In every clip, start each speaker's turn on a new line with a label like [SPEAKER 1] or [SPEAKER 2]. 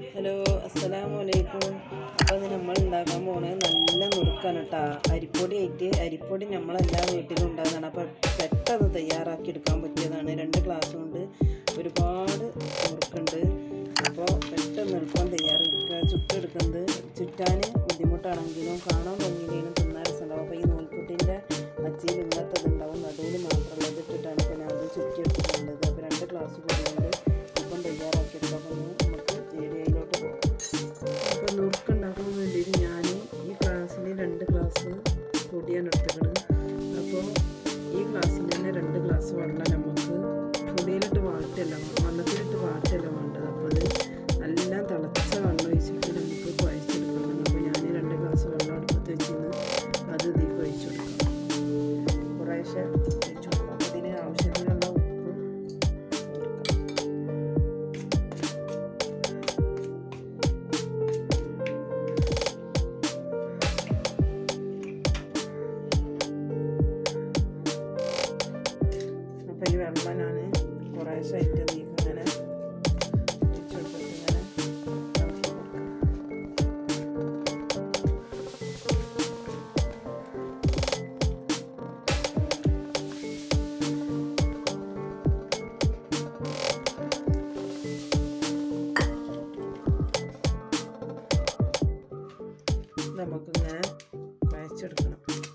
[SPEAKER 1] hello അസ്സലാമു അലൈക്കും അപ്പോൾ ഇത് നമ്മൾ ഉണ്ടാക്കാൻ പോണത് നല്ല നുറുക്കാണ് കേട്ടോ അരിപ്പൊടി ആയിട്ട് അരിപ്പൊടി നമ്മളെല്ലാ വീട്ടിലും ഉണ്ടാകുന്നതാണ് അപ്പോൾ പെട്ടെന്ന് തയ്യാറാക്കി എടുക്കാൻ പറ്റിയതാണ് രണ്ട് ഗ്ലാസ് കൊണ്ട് ഒരുപാട് നുറുക്കുണ്ട് അപ്പോൾ പെട്ടെന്ന് എളുപ്പം തയ്യാറാക്കുക ചുട്ടെടുക്കുന്നത് ചുറ്റാൻ ബുദ്ധിമുട്ടാണെങ്കിലും കാണാൻ ഭംഗിയിലും തിന്നാൻ രസമുണ്ടാവും അപ്പോൾ ഈ നൂൽക്കുട്ടിൻ്റെ അച്ചിയിൽ ഇല്ലാത്തതുണ്ടാവും നടുവിൽ മാത്രമുള്ളത് ഇട്ടിട്ടാണ് ഇപ്പോൾ ഞാൻ അത് ചുറ്റിയെടുത്തിട്ടുള്ളത് അപ്പോൾ രണ്ട് ഗ്ലാസ് പൊടി കൊണ്ട് ഇപ്പം തയ്യാറാക്കിയെടുക്കാം അപ്പോൾ നമുക്ക് ഏരിയയിലോട്ട് പോകാം അപ്പോൾ നുറുക്കുണ്ടാക്കാൻ വേണ്ടിയിട്ട് ഞാൻ ഈ ഗ്ലാസ്സിൽ രണ്ട് ഗ്ലാസ് പൊടിയാണ് എടുത്തത് അപ്പോൾ ഈ ഗ്ലാസ്സിൽ തന്നെ രണ്ട് ഗ്ലാസ് വെള്ളം നമുക്ക് പൊടിയിലിട്ട് വാട്ടല്ല വെള്ളത്തിലിട്ട് വാട്ടല്ല വേണ്ടത് അപ്പോൾ അത് നല്ല തിളച്ച വെള്ളം ഒഴിച്ചിട്ട് നമുക്ക് കുഴച്ചെടുക്കണം അപ്പോൾ ഞാൻ രണ്ട് ഗ്ലാസ് വെള്ളം അടുപ്പത്ത് വെച്ചിരുന്ന് അത് ഇതിലേക്ക് ഒഴിച്ചു കൊടുക്കാം കുറേശ്ശെ ഒഴിച്ചു കൊടുക്കാം അപ്പോൾ ഇതിന് ആവശ്യത്തിനുള്ള ഉപ്പ് ചേർക്കാം അപ്പോൾ ഈ വെള്ളം ഞാൻ കുറേശ്ശെ ആയിട്ട് നീക്ക് ഇങ്ങനെ ഒഴിച്ച് കൊടുത്തിട്ട് ഇങ്ങനെ ഇളക്കി കൊടുക്കാം നമുക്കിങ്ങനെ കുഴച്ചെടുക്കണം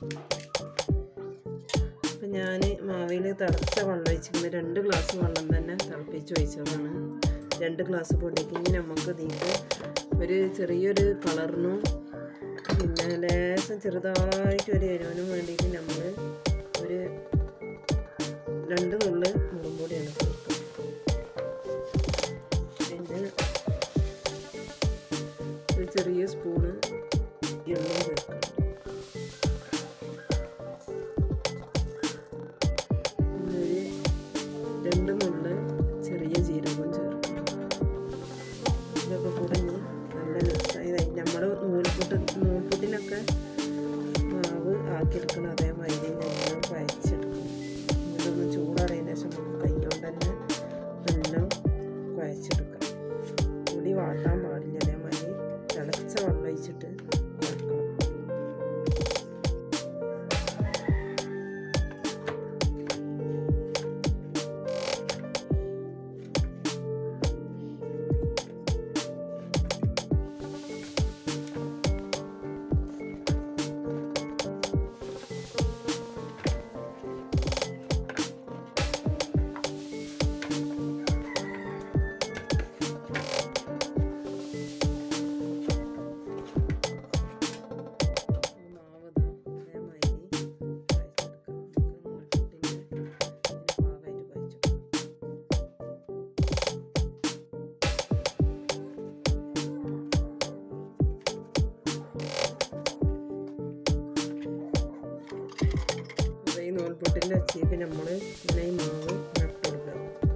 [SPEAKER 1] അപ്പം ഞാൻ മാവിൽ തിളച്ച വെള്ളം ഒഴിച്ചിരിക്കുന്നത് രണ്ട് ഗ്ലാസ് വെള്ളം തന്നെ തിളപ്പിച്ച് ഒഴിച്ചതാണ് രണ്ട് ഗ്ലാസ് പൊടിക്ക് ഇനി നമുക്ക് ഇതിക്ക് ഒരു ചെറിയൊരു കളറിനും പിന്നെ ലേശം ചെറുതായിട്ട് ഒരു എരിവിനും വേണ്ടിയിട്ട് നമ്മൾ ഒരു രണ്ട് നുള്ള് മുളകും പൊടിയാണ് ചേർക്കുക പിന്നെ ഒരു ചെറിയ സ്പൂണ് എള്ളും ചേർക്കണം ഒരു രണ്ട് നുള്ള് ചെറിയ ജീരകവും ചേർക്കും ഇതൊക്കെ കൂടെ ഇനി നല്ല മിക്സായി നമ്മൾ നൂൽപുട്ട് നൂൽപുട്ടിനൊക്കെ മാവ് ആക്കിയെടുക്കണം അതേമാതിരി നമ്മൾ കുഴച്ചെടുക്കണം ഇതൊന്ന് ചൂടാറിയതിന് ശേഷം നമുക്ക് കൈ കൊണ്ട് തന്നെ എല്ലാം കുഴച്ചെടുക്കാം പൊടി വാട്ടാൻ പാടില്ല അതേമാതിരി തിളച്ച വെള്ളം ഒഴിച്ചിട്ട് കുഴക്കണം മാവ് ദാ അതേമാതിരി കുഴച്ചെടുക്കാം നമുക്ക് നൂൽപുട്ടിൻ്റെ ഇതിന് പാകമായിട്ട് കുഴച്ചെടുക്കാം അപ്പോൾ ഈ നൂൽപുട്ടിൻ്റെ അച്ചിക്ക് നമ്മൾ ഇങ്ങനെ ഈ മാവ് നട്ടുകൊടുക്കുക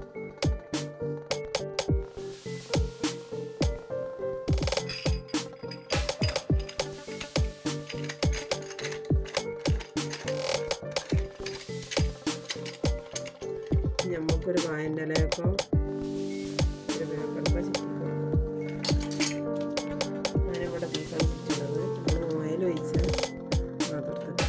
[SPEAKER 1] നമുക്കൊരു വായൻ്റെ ഇലയൊക്കെ ഒരു വേപ്പലൊക്കെ ചിറ്റി കൊടുക്കാം ഞാനിവിടെ തീക്കാൻ ചുറ്റുന്നത് നമ്മൾ ഓയിൽ ഒഴിച്ച് പാത്രത്തിൽ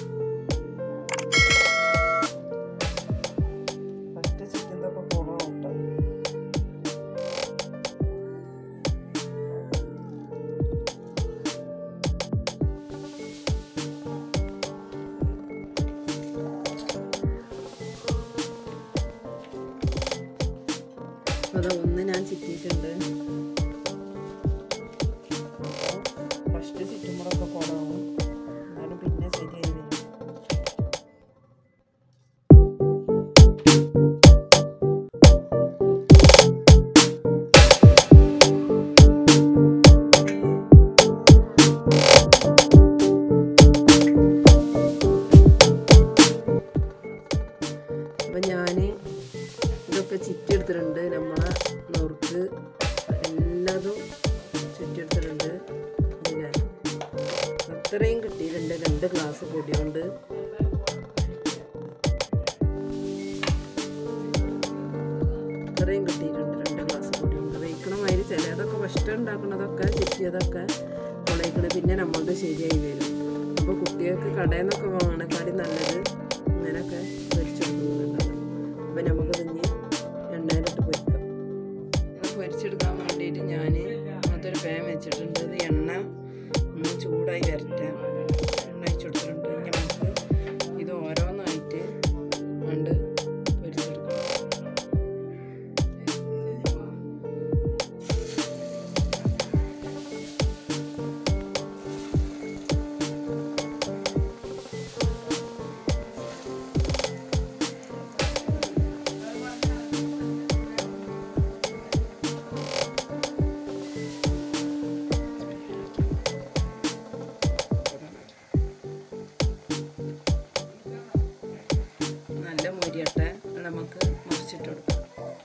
[SPEAKER 1] ഫസ്റ്റ് ചിറ്റുന്നതൊക്കെ കുളമുണ്ട് എല്ലാതും ചുറ്റിയെടുത്തിട്ടുണ്ട് ഇല്ലേ അത്രയും കിട്ടിയിട്ടുണ്ട് രണ്ട് ഗ്ലാസ് പൊടി കൊണ്ട് ഇത്രയും കിട്ടിയിട്ടുണ്ട് രണ്ട് ഗ്ലാസ് പൊടി കൊണ്ട് വയ്ക്കണ മാതിരി ചിലതൊക്കെ ഫസ്റ്റ് ഉണ്ടാക്കുന്നതൊക്കെ ചുറ്റിയതൊക്കെ മുളയിക്കണ പിന്നെ നമ്മളത് ശരിയായി വരും അപ്പോൾ കുട്ടികൾക്ക് കടയിൽ നിന്നൊക്കെ വാങ്ങണക്കാടി നല്ലത് ഇങ്ങനെയൊക്കെ പൊരിച്ചെടുക്കുന്നുണ്ടാവും അപ്പോൾ നമുക്ക് തന്നെ എണ്ണയിലിട്ട് പൊരിക്കാം അത് പൊരിച്ചെടുക്കാൻ വേണ്ടിയിട്ട് ഞാൻ അതൊരു പാൻ വെച്ചിട്ടുണ്ട് ഇത് എണ്ണ ഒന്ന് ചൂടായി വരട്ടെ എണ്ണ വെച്ചെടുത്തിട്ടുണ്ട് ഇനി നമുക്ക് ഇത് ഓരോന്നായിട്ട് കൊണ്ട് പൊരിച്ചെടുക്കാം നല്ല മുരിയട്ടെ അത് നമുക്ക് മറിച്ചിട്ട് കൊടുക്കാം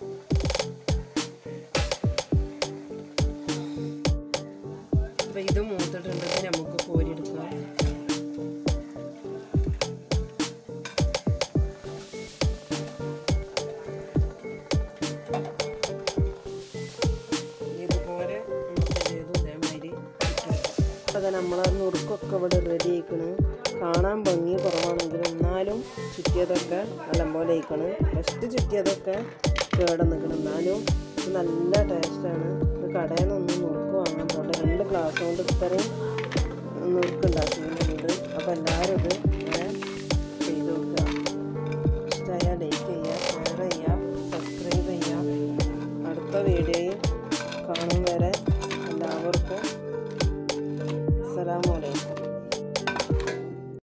[SPEAKER 1] അപ്പൊ ഇത് മൂത്തിട്ടുണ്ടെങ്കിൽ നമുക്ക് കോരിയെടുക്കാം ഇതുപോലെ നമുക്ക് ചെയ്തു ഇതേമാതിരി അതെ നമ്മളെ നുറുക്കൊക്കെ ഇവിടെ റെഡി ആയിക്കണ് കാണാൻ ഭംഗി കുറവാണെങ്കിലും എന്നാലും ചുറ്റിയതൊക്കെ നല്ലപോലെ ആയിക്കണ് ഫസ്റ്റ് ചുറ്റിയതൊക്കെ കേട് നിൽക്കണം എന്നാലും ഇത് നല്ല ടേസ്റ്റാണ് ഇത് കടയിൽ നിന്നൊന്നും നുറുക്ക് വാങ്ങാൻ പോകണ്ട രണ്ട് ഗ്ലാസ് കൊണ്ട് ഇത്രയും നുറുക്ക് ഉണ്ടാക്കുന്നുണ്ട് അപ്പോൾ എല്ലാവരും ഇത് ഇങ്ങനെ ചെയ്ത് നോക്കുക ഇഷ്ടമായാൽ ലൈക്ക് ചെയ്യുക ഷെയർ ചെയ്യുക സബ്സ്ക്രൈബ് ചെയ്യുക അടുത്ത വീഡിയോയിൽ കാണും വരെ എല്ലാവർക്കും അസ്സലാമു അലൈക്കും